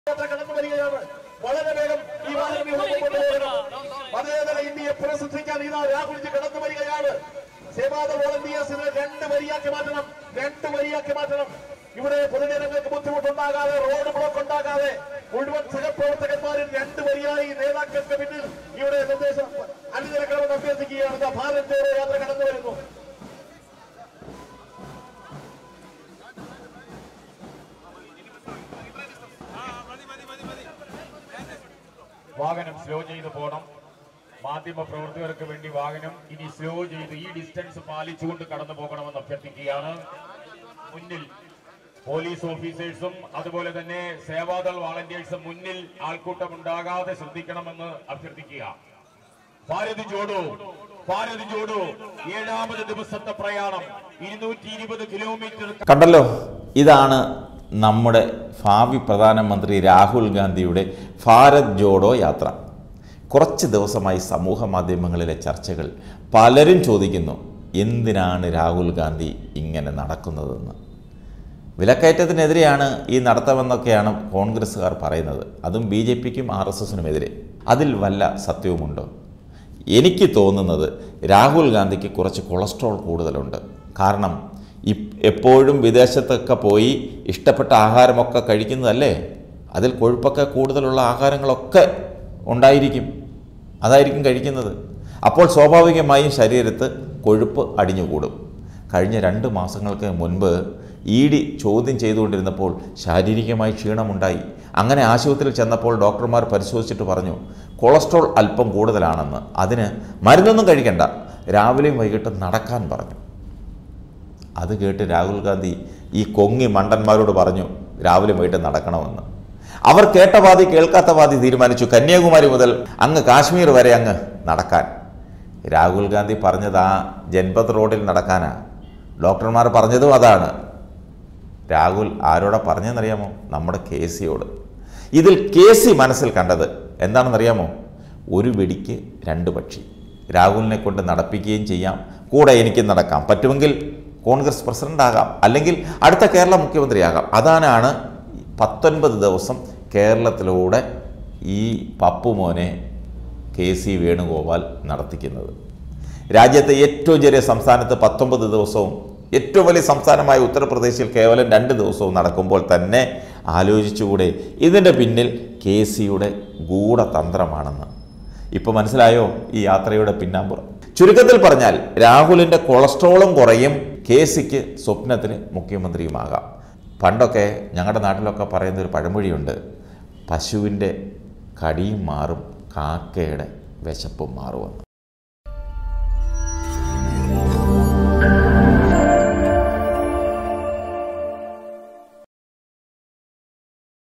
യാത്ര കടന്നു വരികയാണ് വളരെ വേഗം ഈ വാഹനം ഇവിടെ കൊണ്ടുപോകണം മതേതര ഇന്ത്യയെ പുനഃസൃഷ്ടിക്കാൻ ഇതാ രാഹുൽജി കടന്നു വരികയാണ് സേവാദ വോളണ്ടിയേഴ്സിനെ രണ്ട് വരിയാക്കി മാറ്റണം രണ്ട് വരിയാക്കി മാറ്റണം ഇവിടെ പൊതുജനങ്ങൾക്ക് ബുദ്ധിമുട്ടുണ്ടാകാതെ റോഡ് ബ്ലോക്ക് ഉണ്ടാകാതെ മുഴുവൻ സഹപ്രവർത്തകന്മാരും രണ്ട് വരിയായി നേതാക്കൾക്ക് പിന്നിൽ ഇവിടെ നിർദ്ദേശം അണിനിരക്കണമെന്ന് അഭ്യർത്ഥിക്കുകയാണ് ഇതാ ഭാരത് ജോഡോ യാത്ര കടന്നു വരുന്നു വാഹനം സ്ലോ ചെയ്ത് പോകണം മാധ്യമ പ്രവർത്തകർക്ക് വേണ്ടി വാഹനം ഇനി സ്ലോ ചെയ്ത് ഈ ഡിസ്റ്റൻസ് പാലിച്ചുകൊണ്ട് കടന്നു പോകണമെന്ന് അഭ്യർത്ഥിക്കുകയാണ് മുന്നിൽ പോലീസ് ഓഫീസേഴ്സും അതുപോലെ തന്നെ സേവാദൾ വാളണ്ടിയേഴ്സും മുന്നിൽ ആൾക്കൂട്ടം ഉണ്ടാകാതെ ശ്രദ്ധിക്കണമെന്ന് അഭ്യർത്ഥിക്കുക ഭാരത് ജോഡോ ഭാരത് ജോഡോ ഏഴാമത് ദിവസത്തെ പ്രയാണം ഇരുന്നൂറ്റി ഇരുപത് കിലോമീറ്റർ കണ്ടല്ലോ ഇതാണ് നമ്മുടെ ഭാവി പ്രധാനമന്ത്രി രാഹുൽ ഗാന്ധിയുടെ ഭാരത് ജോഡോ യാത്ര കുറച്ച് ദിവസമായി സമൂഹ മാധ്യമങ്ങളിലെ ചർച്ചകൾ പലരും ചോദിക്കുന്നു എന്തിനാണ് രാഹുൽ ഗാന്ധി ഇങ്ങനെ നടക്കുന്നതെന്ന് വിലക്കയറ്റത്തിനെതിരെയാണ് ഈ നടത്തമെന്നൊക്കെയാണ് കോൺഗ്രസ്സുകാർ പറയുന്നത് അതും ബി ജെ പിക്കും ആർ എസ് എസിനുമെതിരെ അതിൽ വല്ല സത്യവുമുണ്ടോ എനിക്ക് തോന്നുന്നത് രാഹുൽ ഗാന്ധിക്ക് കുറച്ച് കൊളസ്ട്രോൾ കൂടുതലുണ്ട് കാരണം ഇപ് എപ്പോഴും വിദേശത്തൊക്കെ പോയി ഇഷ്ടപ്പെട്ട ആഹാരമൊക്കെ കഴിക്കുന്നതല്ലേ അതിൽ കൊഴുപ്പൊക്കെ കൂടുതലുള്ള ആഹാരങ്ങളൊക്കെ ഉണ്ടായിരിക്കും അതായിരിക്കും കഴിക്കുന്നത് അപ്പോൾ സ്വാഭാവികമായും ശരീരത്ത് കൊഴുപ്പ് അടിഞ്ഞുകൂടും കഴിഞ്ഞ രണ്ട് മാസങ്ങൾക്ക് മുൻപ് ഇ ഡി ചോദ്യം ചെയ്തുകൊണ്ടിരുന്നപ്പോൾ ശാരീരികമായി ക്ഷീണമുണ്ടായി അങ്ങനെ ആശുപത്രിയിൽ ചെന്നപ്പോൾ ഡോക്ടർമാർ പരിശോധിച്ചിട്ട് പറഞ്ഞു കൊളസ്ട്രോൾ അല്പം കൂടുതലാണെന്ന് അതിന് മരുന്നൊന്നും കഴിക്കണ്ട രാവിലെയും വൈകിട്ടും നടക്കാൻ പറഞ്ഞു അത് കേട്ട് രാഹുൽ ഗാന്ധി ഈ കൊങ്ങി മണ്ടന്മാരോട് പറഞ്ഞു രാവിലെ വൈകിട്ട് നടക്കണമെന്ന് അവർ കേട്ട പാതി കേൾക്കാത്ത പാതി തീരുമാനിച്ചു കന്യാകുമാരി മുതൽ അങ്ങ് കാശ്മീർ വരെ അങ്ങ് നടക്കാൻ രാഹുൽ ഗാന്ധി പറഞ്ഞത് ആ ജൻപത് റോഡിൽ നടക്കാനാ ഡോക്ടർമാർ പറഞ്ഞതും അതാണ് രാഹുൽ ആരോടാ പറഞ്ഞതെന്നറിയാമോ നമ്മുടെ കെ സിയോട് ഇതിൽ കെ സി മനസ്സിൽ കണ്ടത് എന്താണെന്നറിയാമോ ഒരു വെടിക്ക് രണ്ട് പക്ഷി രാഹുലിനെ കൊണ്ട് നടപ്പിക്കുകയും ചെയ്യാം കൂടെ എനിക്ക് നടക്കാം പറ്റുമെങ്കിൽ കോൺഗ്രസ് പ്രസിഡന്റ് ആകാം അല്ലെങ്കിൽ അടുത്ത കേരള മുഖ്യമന്ത്രിയാകാം അതാനാണ് പത്തൊൻപത് ദിവസം കേരളത്തിലൂടെ ഈ പപ്പുമോനെ കെ സി വേണുഗോപാൽ നടത്തിക്കുന്നത് രാജ്യത്തെ ഏറ്റവും ചെറിയ സംസ്ഥാനത്ത് പത്തൊമ്പത് ദിവസവും ഏറ്റവും വലിയ സംസ്ഥാനമായ ഉത്തർപ്രദേശിൽ കേവലം രണ്ട് ദിവസവും നടക്കുമ്പോൾ തന്നെ ആലോചിച്ചുകൂടെ ഇതിൻ്റെ പിന്നിൽ കെ സിയുടെ ഗൂഢതന്ത്രമാണെന്ന് ഇപ്പോൾ മനസ്സിലായോ ഈ യാത്രയുടെ പിന്നാമ്പുറം ചുരുക്കത്തിൽ പറഞ്ഞാൽ രാഹുലിൻ്റെ കൊളസ്ട്രോളും കുറയും കെ സിക്ക് സ്വപ്നത്തിന് മുഖ്യമന്ത്രിയുമാകാം പണ്ടൊക്കെ ഞങ്ങളുടെ നാട്ടിലൊക്കെ പറയുന്ന ഒരു പഴമൊഴിയുണ്ട് പശുവിൻ്റെ കടിയും മാറും കാക്കയുടെ വിശപ്പും മാറുമെന്ന്